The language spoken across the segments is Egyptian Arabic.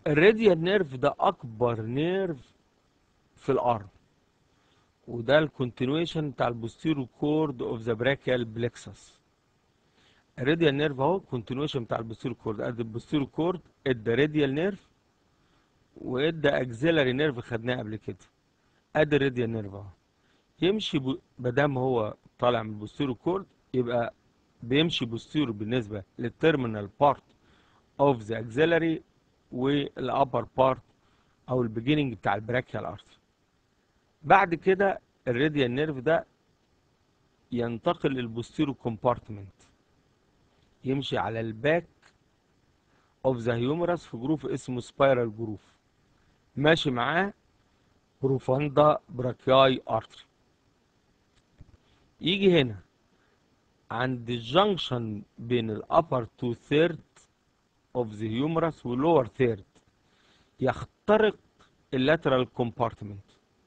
الراديال نيرف ده اكبر نيرف في الارم وده الكونتينويشن بتاع البوستيرو كورد اوف ذا براكيال بلكسس الراديال نيرف اهو كونتينويشن بتاع البوستيرو كورد ادي البوستيرو كورد ادى راديال نيرف وادى اكزيلاري نيرف خدناه قبل كده ادي الراديال نيرف اهو يمشي ما دام هو طالع من البوستيرو كورد يبقى بيمشي بوستيرو بالنسبه للتيرمينال بارت اوف ذا اكزيلاري والابر بارت او البيجيننج بتاع البراكيال ارتري بعد كده الراديال نيرف ده ينتقل للبوستيرو كومبارتمنت يمشي على الباك اوف ذا هيومرس في جروف اسمه سبايرال جروف ماشي معاه بروفاندا براكياي ارتري يجي هنا عند الجنكشن بين الابر تو ثيرد اوف ذا هيومرس واللور ثيرد يخترق اللاترال كومبارتمنت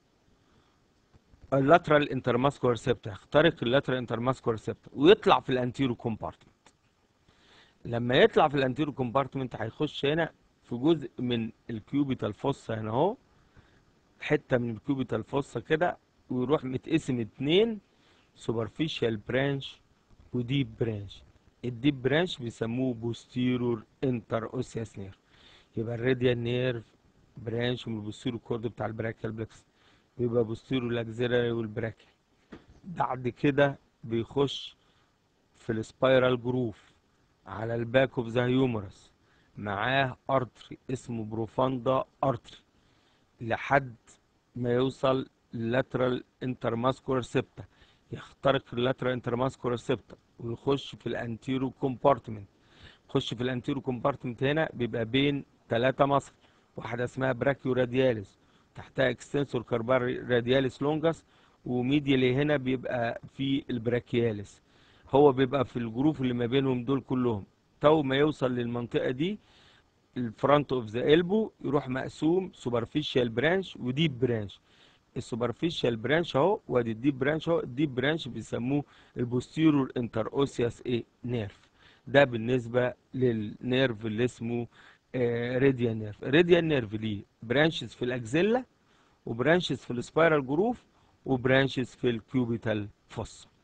اللاترال انترماسكولار سيبتا يخترق اللاترال انترماسكولار سيبتا ويطلع في الانتيرو كومبارتمنت لما يطلع في الانتيرو كومبارتمنت هيخش هنا في جزء من الكيوبيتال فوسا هنا اهو حته من الكيوبيتال فوسا كده ويروح متقسم اتنين سوبرفيشال برانش وديب برانش الديب برانش بيسموه بوستيرور انتر اوسياس نيرف يبقى الراديال نيرف برانش من البوستيرور كورد بتاع البراكيال بلكس بيبقى بوستيرور لاكزيلاري والبراكيال بعد كده بيخش في السبايرال جروف على الباك اوف ذا هيومرس معاه ارتري اسمه بروفاندا ارتري لحد ما يوصل لاترال انترماسكولار سيبتا يخترق اللاترال انترماسكولار سيبتا ويخش في الانتيرو كومبارتمنت يخش في الانتيرو كومبارتمنت هنا بيبقى بين ثلاثة مصل واحدة اسمها براكيو رادياليس تحتها اكستنسور كاربار رادياليس لونجاس وميديالي هنا بيبقى في البراكياليس هو بيبقى في الجروف اللي ما بينهم دول كلهم تو ما يوصل للمنطقة دي الفرونت اوف ذا البو يروح مقسوم سوبرفيشال برانش وديب برانش السوبرفيشال برانش اهو وادي الديب برانش اهو الديب برانش بيسموه البوستيرور انتر اوسياس ايه نيرف ده بالنسبه للنيرف اللي اسمه آه راديال نيرف راديال نيرف ليه برانشز في الاكزيلا وبرانشز في السبايرال جروف وبرانشز في الكيوبيتال فوس